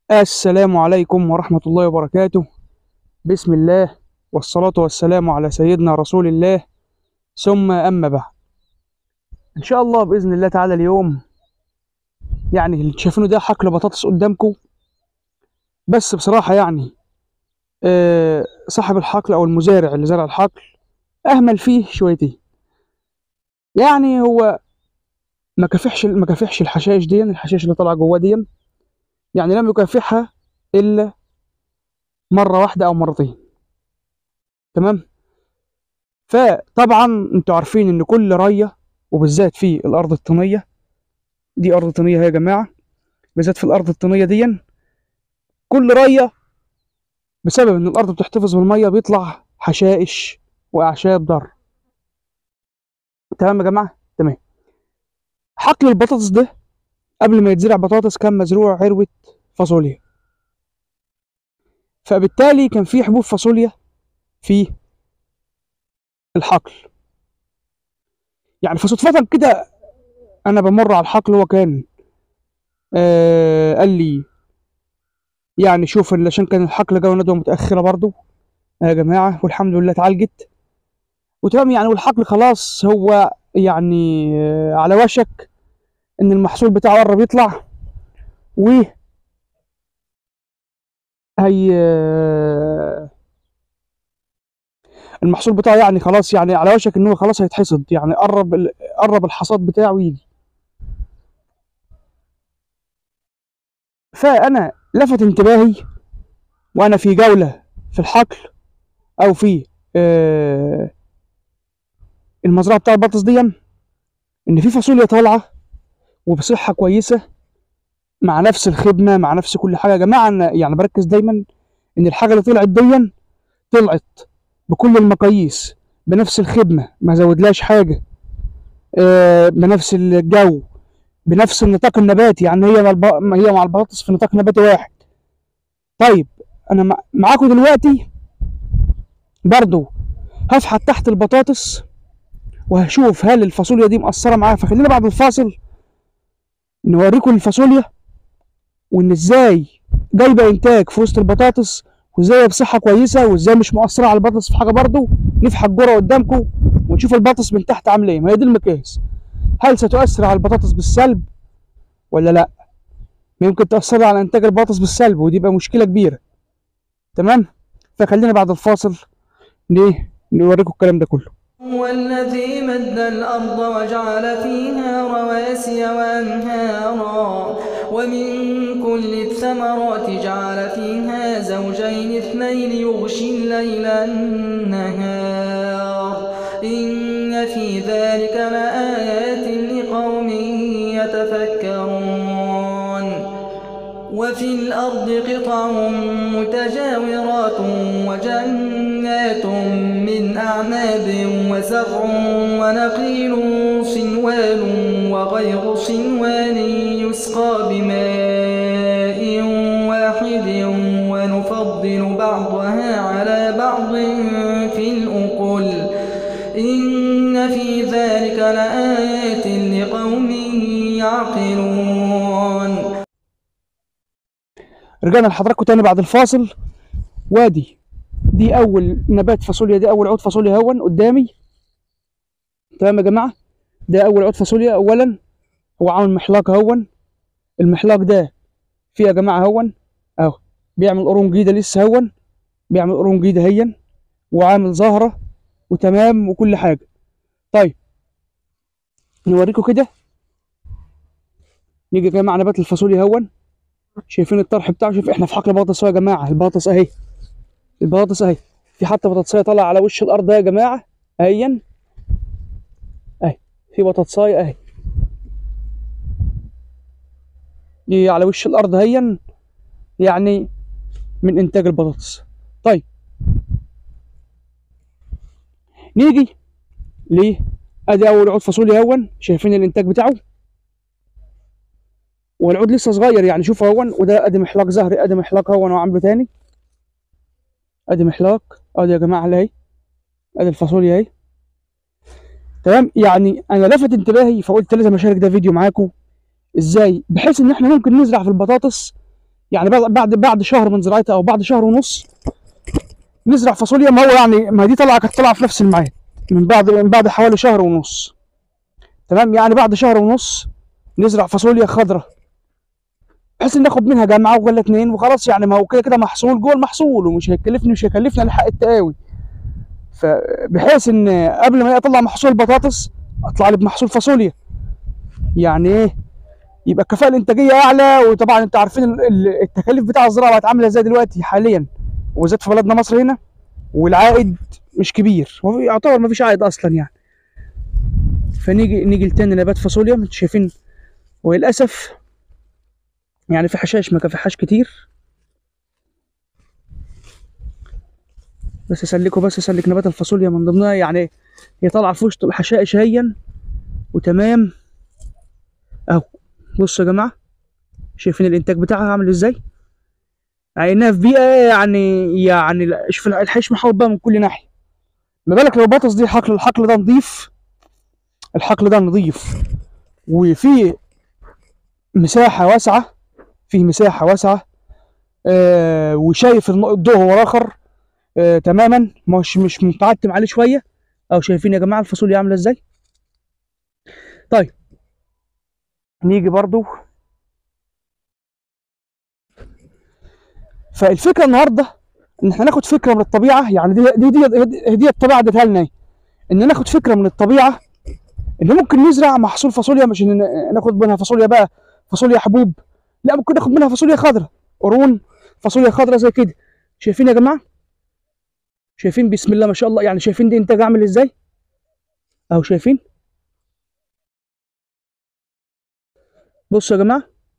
السلام عليكم ورحمة الله وبركاته بسم الله والصلاة والسلام على سيدنا رسول الله ثم أما بعد إن شاء الله بإذن الله تعالى اليوم يعني اللي شايفينه ده حقل بطاطس قدامكم بس بصراحة يعني آه، صاحب الحقل أو المزارع اللي زرع الحقل أهمل فيه شويتين يعني هو ما كافحش ما كافحش الحشائش دي الحشائش اللي طالعة جواه دي يعني لم يكافحها إلا مرة واحدة أو مرتين تمام فطبعا انتوا عارفين ان كل رية وبالذات في الأرض الطينية دي أرض طينية يا جماعة بالذات في الأرض الطينية دي كل رية بسبب ان الأرض بتحتفظ بالمية بيطلع حشائش وأعشاب ضار تمام يا جماعة تمام حقل البطاطس ده قبل ما يتزرع بطاطس كان مزروع عروة فاصوليا فبالتالي كان في حبوب فاصوليا في الحقل يعني فصدفة كده أنا بمر على الحقل هو كان آه قال لي يعني شوف ال- عشان كان الحقل جاي ندوة متأخرة برضو يا جماعة والحمد لله اتعالجت وتمام يعني والحقل خلاص هو يعني آه على وشك إن المحصول بتاعه قرب يطلع و هي المحصول بتاعه يعني خلاص يعني على وشك ان هو خلاص هيتحصد يعني قرب ال- قرب الحصاد بتاعه يجي فانا لفت انتباهي وانا في جولة في الحقل او في آه، المزرعة بتاع البطاطس دي ان في فاصوليا طالعة وبصحة كويسة مع نفس الخدمة مع نفس كل حاجة يا جماعة أنا يعني بركز دايما ان الحاجة اللي طلعت دي طلعت بكل المقاييس بنفس الخدمة ما زودلاش حاجة آه، بنفس الجو بنفس النطاق النباتي يعني هي مع الب... هي مع البطاطس في نطاق نباتي واحد طيب انا مع... معاكم دلوقتي برضو هفحت تحت البطاطس وهشوف هل الفاصوليا دي مقصرة معايا فخلينا بعد الفاصل نوريكم الفاصوليا وان ازاي جايبة انتاج في وسط البطاطس وازاي هي بصحة كويسة وازاي مش مؤثرة على البطاطس في حاجة برضو نفحت جرة قدامكم ونشوف البطاطس من تحت عاملة ايه ما هي دي المقياس هل ستؤثر على البطاطس بالسلب ولا لا ممكن تأثر على إنتاج البطاطس بالسلب ودي يبقى مشكلة كبيرة تمام فخلينا بعد الفاصل ليه نوريكم الكلام ده كله هو الذي مد الأرض وجعل فيها رواسي وأنهارا ومن كل الثمرات جعل فيها زوجين اثنين يغشي الليل النهار إن في ذلك لآيات لقوم يتفكرون وفي الأرض قطع متجاورات وجنات من أعناب وزرع ونخيل صنوان وغير صنوان يسقى بماء واحد ونفضل بعضها على بعض في الأكل إن في ذلك لآيات لقوم يعقلون رجعنا لحضراتكم تاني بعد الفاصل وادي دي أول نبات فاصوليا دي أول عود فاصوليا هون قدامي تمام يا جماعة ده أول عود فاصوليا أولا هو عامل محلاق هون المحلاق ده فيه يا جماعة هون أهو بيعمل قرون جديدة لسه هون بيعمل قرون جديدة هين وعامل زهرة وتمام وكل حاجة طيب نوريكم كده نيجي يا جماعة نبات الفاصوليا هون شايفين الطرح بتاعه شوف احنا في حقل بطاطس أهو يا جماعة البطاطس اهي البطاطس اهي في حتى بطاطساية طالعة على وش الأرض أهي يا جماعة اهيا اهي في بطاطساية اهي دي على وش الأرض اهيا يعني من إنتاج البطاطس طيب نيجي ليه ادي اول عود فاصوليا هون شايفين الانتاج بتاعه والعود لسه صغير يعني شوف هون وده ادي محلاق زهري ادي محلاق هون وعامله تاني ادي محلاق ادي يا جماعه اهي ادي الفاصوليا اهي تمام يعني انا لفت انتباهي فقلت لازم اشارك ده فيديو معاكم ازاي بحيث ان احنا ممكن نزرع في البطاطس يعني بعد بعد بعد شهر من زراعتها او بعد شهر ونص نزرع فاصوليا ما هو يعني ما دي طلعه كانت طالعه في نفس الميعاد من بعد من بعد حوالي شهر ونص تمام يعني بعد شهر ونص نزرع فاصوليا خضراء بحيث ان ناخد منها جمعه ولا اتنين وخلاص يعني ما هو كده كده محصول جوه المحصول ومش هيكلفني مش هيكلفني الحق التقاوي فبحيث ان قبل ما اطلع محصول بطاطس اطلع لي بمحصول فاصوليا يعني ايه يبقى الكفاءه الانتاجيه اعلى وطبعا انتوا عارفين ال- ال- التكاليف بتاع الزراعه بقت عامله ازاي دلوقتي حاليا وبالذات في بلدنا مصر هنا والعائد مش كبير هو يعتبر ما فيش عائد اصلا يعني فنيجي نيجي لتاني نبات فاصوليا انتوا شايفين وللاسف يعني في حشائش ما كفحاش كتير بس اسلكه بس اسلك نبات الفاصوليا من ضمنها يعني هي طالعه في وسط الحشائش هيا وتمام اهو بصوا يا جماعه شايفين الانتاج بتاعها عامل ازاي عيناها في بيئه يعني يعني لا- شوف الحيش محاوط بقى من كل ناحيه ما بالك لو بطس دي الحقل الحقل ده نضيف الحقل ده نضيف وفي مساحه واسعه فيه مساحه واسعه آه وشايف الم- الضوء هو الاخر آه تماما مش مش متعتم عليه شويه او شايفين يا جماعه الفاصوليا عامله ازاي طيب نيجي برضو فالفكره النهارده ان احنا ناخد فكره من الطبيعه يعني دي دي دي, دي, دي الطبيعه اديتها لنا إيه؟ ان ناخد فكره من الطبيعه ان ممكن نزرع محصول فاصوليا مش ان ناخد منها فاصوليا بقى فاصوليا حبوب لا ممكن ناخد منها فاصوليا خضراء قرون فاصوليا خضراء زي كده شايفين يا جماعه شايفين بسم الله ما شاء الله يعني شايفين دي انتاج عامل ازاي اهو شايفين بصوا يا جماعه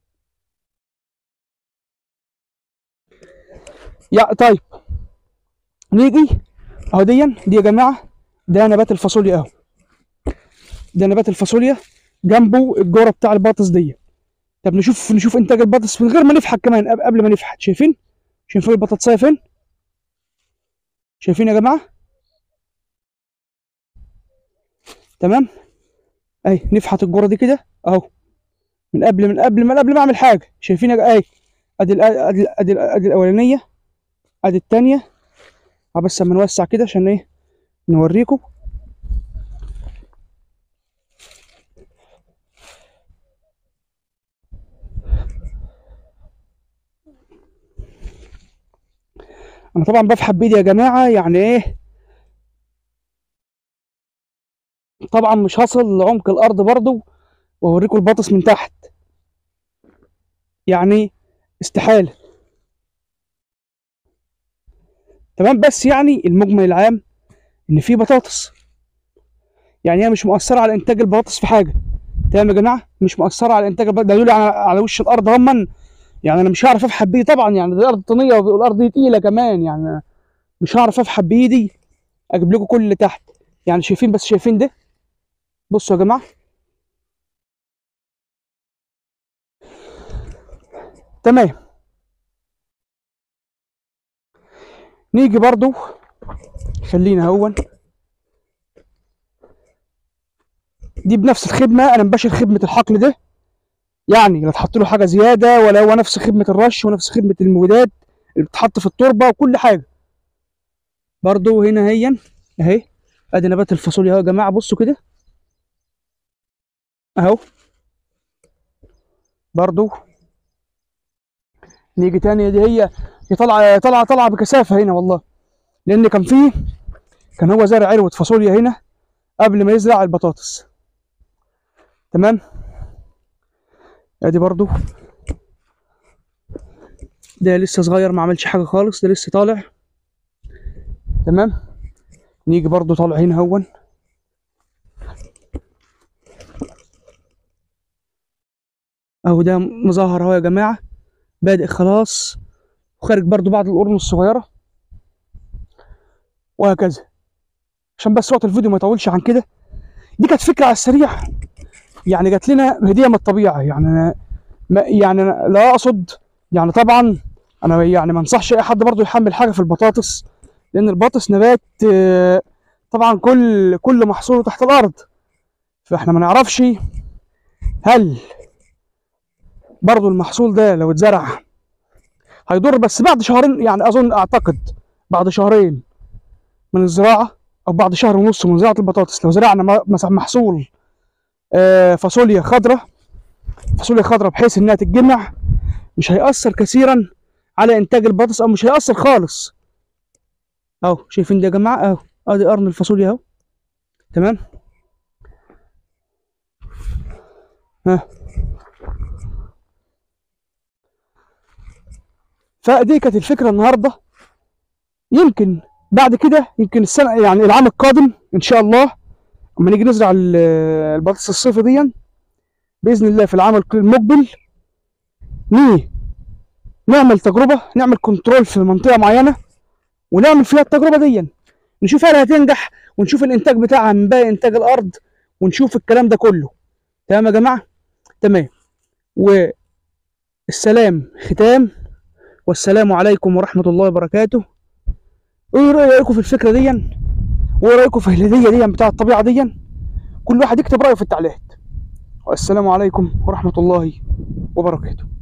يا طيب نيجي اهو دي دي يا جماعه ده نبات الفاصوليا اهو ده نبات الفاصوليا جنبه الجوره بتاع البطاطس دي طب نشوف نشوف انتاج البطاطس من غير ما نفحت كمان قبل- قبل ما نفحت شايفين شايفين البطاطسايه فين شايفين يا جماعه تمام اهي نفحت الجوره دي كده اهو من قبل من قبل من قبل ما اعمل حاجه شايفين يا جماعه اهي ادي الأ- ادي ادي ادي الاولانيه ادي التانيه اه بس اما نوسع كده عشان ايه نوريكم انا طبعا بفحت بايدي يا جماعه يعني ايه طبعا مش هصل لعمق الارض برضو واوريكم البطس من تحت يعني استحاله تمام بس يعني المجمل العام ان في بطاطس يعني هي مش مؤثره على انتاج البطاطس في حاجه تمام يا جماعه مش مؤثره على انتاج البطاطس ده دول على, على وش الارض هم يعني انا مش هعرف افحت بايدي طبعا يعني دي ارض طينيه والارض دي تقيله كمان يعني مش هعرف افحت بايدي اجيب لكم كل اللي تحت يعني شايفين بس شايفين ده بصوا يا جماعه تمام نيجي برضو خلينا هون دي بنفس الخدمه انا مباشر خدمه الحقل ده يعني لا تحط له حاجه زياده ولا هو نفس خدمه الرش ونفس خدمه المبيدات اللي بتتحط في التربه وكل حاجه برضو هنا هي اهي ادي نبات الفاصوليا اهو يا جماعه بصوا كده اهو برضو نيجي تاني دي هي هي طالعه طالعه طالعه بكثافه هنا والله لان كان فيه كان هو زارع عروه فاصوليا هنا قبل ما يزرع البطاطس تمام ادي برضو ده لسه صغير ما عملش حاجه خالص ده لسه طالع تمام نيجي برضو طالع هنا هون اهو ده مظهر اهو يا جماعه بادئ خلاص وخارج برضو بعض القرون الصغيره وهكذا عشان بس وقت الفيديو ما يطولش عن كده دي كانت فكره على السريع يعني جات لنا هديه من الطبيعه يعني أنا ما يعني أنا لا اقصد يعني طبعا انا يعني ما انصحش اي حد برضو يحمل حاجه في البطاطس لان البطاطس نبات آه، طبعا كل كل محصوله تحت الارض فاحنا ما نعرفش هل برضو المحصول ده لو اتزرع هيضر بس بعد شهرين يعني اظن اعتقد بعد شهرين من الزراعه او بعد شهر ونص من زراعه البطاطس لو زرعنا م- مس- محصول آه، فاصوليا خضراء فاصوليا خضراء بحيث انها تتجمع مش هيأثر كثيرا على انتاج البطاطس او مش هيأثر خالص اهو شايفين ده يا جماعه اهو ادي قرن الفاصوليا اهو تمام ها فدي كانت الفكره النهارده يمكن بعد كده يمكن السنه يعني العام القادم ان شاء الله اما نيجي نزرع ال- البطاطس الصيفي دي باذن الله في العام المقبل نيجي نعمل تجربه نعمل كنترول في منطقه معينه ونعمل فيها التجربه دي نشوف هل هتنجح ونشوف الانتاج بتاعها من باقي انتاج الارض ونشوف الكلام ده كله تمام يا جماعه تمام والسلام ختام والسلام عليكم ورحمه الله وبركاته ايه رايكم في الفكره دي وايه رايكم في الهديه دي بتاع الطبيعه دي كل واحد يكتب رايه في التعليقات والسلام عليكم ورحمه الله وبركاته